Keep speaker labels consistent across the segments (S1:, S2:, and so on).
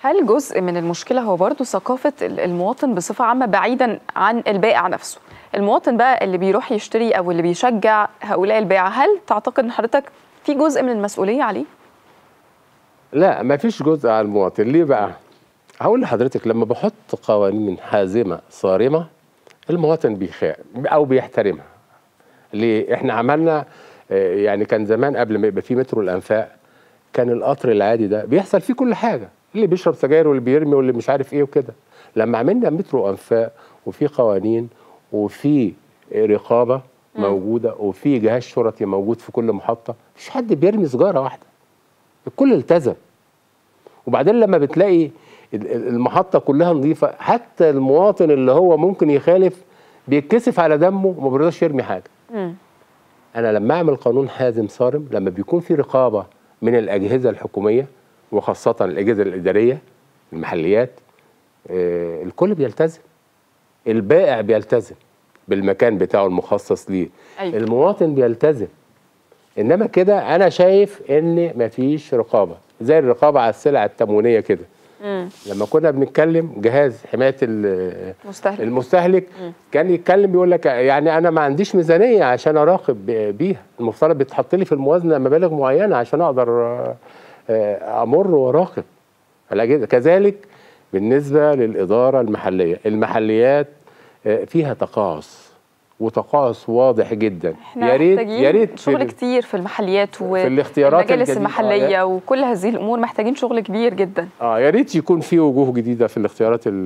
S1: هل جزء من المشكله هو برضو ثقافه ال- المواطن بصفه عامه بعيدا عن البائع نفسه المواطن بقى اللي بيروح يشتري او اللي بيشجع هؤلاء البائعه هل تعتقد ان حضرتك في جزء من المسؤوليه عليه
S2: لا ما فيش جزء على المواطن ليه بقى هقول لحضرتك لما بحط قوانين حازمه صارمه المواطن بيخاف او بيحترمها ليه احنا عملنا آه، يعني كان زمان قبل ما يبقى في مترو الانفاق كان القطر العادي ده بيحصل فيه كل حاجه اللي بيشرب سجاير واللي بيرمي واللي مش عارف ايه وكده لما عملنا مترو انفاق وفي قوانين وفي رقابه موجوده وفي جهاز شرطي موجود في كل محطه مفيش حد بيرمي سيجاره واحده الكل التزم وبعدين لما بتلاقي ال- ال- المحطه كلها نظيفه حتى المواطن اللي هو ممكن يخالف بيتكسف على دمه وما بيرضاش يرمي حاجه
S1: مم.
S2: انا لما اعمل قانون حازم صارم لما بيكون في رقابه من الاجهزه الحكوميه وخاصه الاجهزه الاداريه المحليات آه الكل بيلتزم البائع بيلتزم بالمكان بتاعه المخصص ليه
S1: أيوة.
S2: المواطن بيلتزم انما كده انا شايف ان مفيش رقابه زي الرقابه على السلع التموينيه كده
S1: مم.
S2: لما كنا بنتكلم جهاز حمايه ال-
S1: مستهلك
S2: المستهلك كان يتكلم بيقول لك يعني انا ما عنديش ميزانيه عشان اراقب ب- بيها المفترض بيتحط لي في الموازنه مبالغ معينه عشان اقدر آه، آه، امر واراقب الأجهزة- كذلك بالنسبه للاداره المحليه المحليات آه، فيها تقاعس وتقاعس واضح جدا
S1: احنا محتاجين
S2: يا ريت في
S1: شغل
S2: ال-
S1: كتير في المحليات
S2: في الاختيارات
S1: والمجالس
S2: الجديدة.
S1: المحليه
S2: آه،
S1: وكل هذه الامور محتاجين شغل كبير جدا
S2: اه يا ريت يكون في وجوه جديده في الاختيارات ال-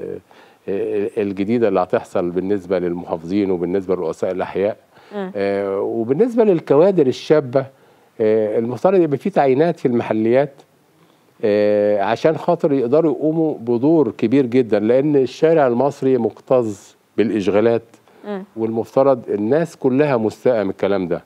S2: آه، الجديده اللي هتحصل بالنسبه للمحافظين وبالنسبه لرؤساء الاحياء
S1: مم.
S2: آه، وبالنسبه للكوادر الشابه آه، المفترض يبقى في تعيينات في المحليات آه، عشان خاطر يقدروا يقوموا بدور كبير جدا لان الشارع المصري مكتظ بالاشغالات
S1: مم.
S2: والمفترض الناس كلها مستاءه من الكلام ده